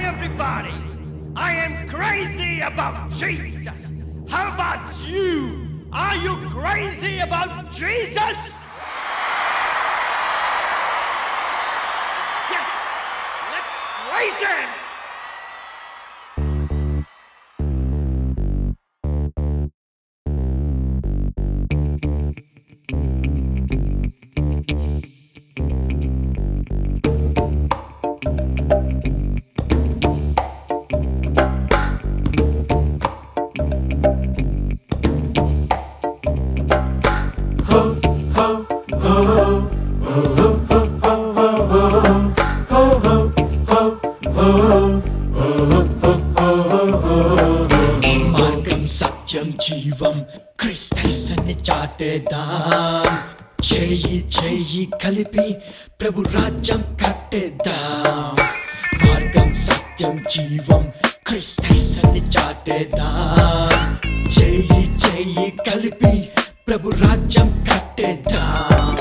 everybody. I am crazy about Jesus. How about you? Are you crazy about Jesus? Yes! Let's praise him! మార్గం సత్యం జీవం క్రిస్తని చాటేదాం చేయి చేయి కలిపి ప్రభు రాజ్యం కట్టేద్దాం మార్గం సత్యం జీవం క్రిస్తని చాటేదాం చేయి చేయి కలిపి ప్రభు రాజ్యం కట్టేద్దాం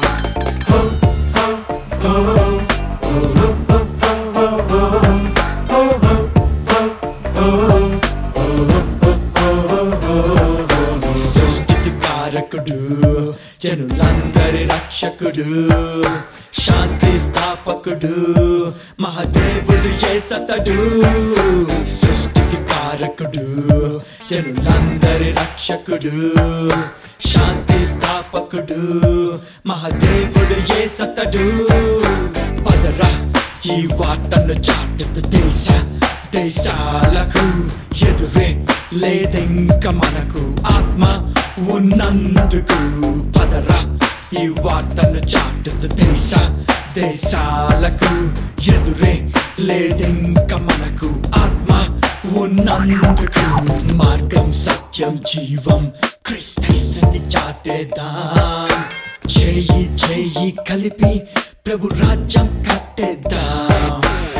సృష్టికి కారకుడు జనులందరి రక్షకుడు శాంతి స్థాపకుడు మహాదేవుడు ఏసతడు సృష్టికి కారకుడు జనులందరి రక్షకుడు శాంతి స్థాపకుడు మహాదేవుడు ఏసతడు పదరా ఈ వార్తను చాటుతూ దేశ దేశాలకు ఎదురే లేదింక మనకు ఆత్మ ఉన్నందుకు పదరా ఈ వార్తను చాటుతూ దేశ దేశాలకు ఎదురే లేదింక మనకు ఆత్మ ఉన్నందుకు మార్గం సత్యం జీవం క్రిస్తని చాటేదాం చేయి చేయి కలిపి ప్రభు రాజ్యం కట్టేద్దాం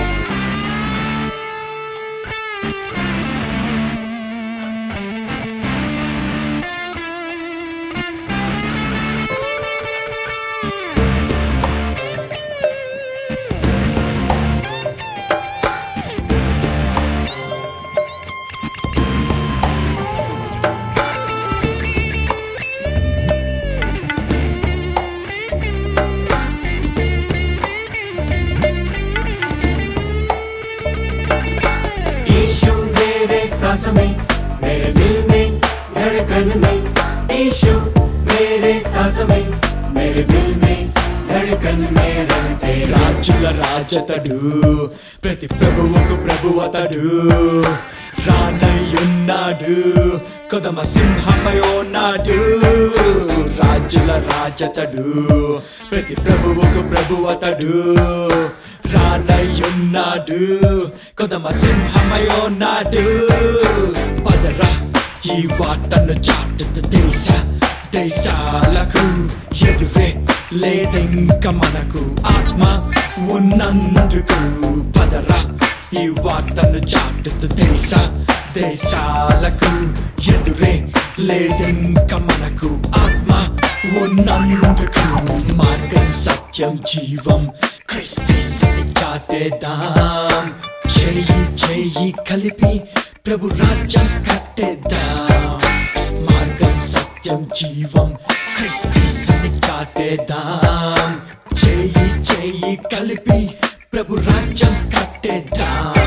यीशु मेरे सांस में मेरे दिल में धड़कन में यीशु मेरे सांस में मेरे दिल में धड़कन में रहते రాజుల రాజతడు ప్రతి ప్రభువుకు ప్రభువతడు రానయ్యున్నాడు కొదమ సింహమై ఉన్నాడు రాజుల రాజతడు ప్రతి ప్రభువుకు ప్రభువతడు రానయ్యున్నాడు కొదమ సింహమై ఉన్నాడు పదరా ఈ వార్తను చాటుతూ దేశ దేశాలకు ఎదురే లేదింక మనకు ఆత్మ ఉన్నందుకు పదరా ఈ వార్తను చాటుతూ దేశ దేశాలకు ఎదురే లేదింక మనకు ఆత్మ ఉన్నందుకు మార్గం సత్యం జీవం క్రిస్తని చాటేదాం చేయి చేయి కలిపి ప్రభు రాజ్యం కట్టేద్దాం మార్గం సత్యం జీవం క్రిస్తని చాటేద్దాం చేయి చేయి కలిపి ప్రభు రాజ్యం కట్టేద్దాం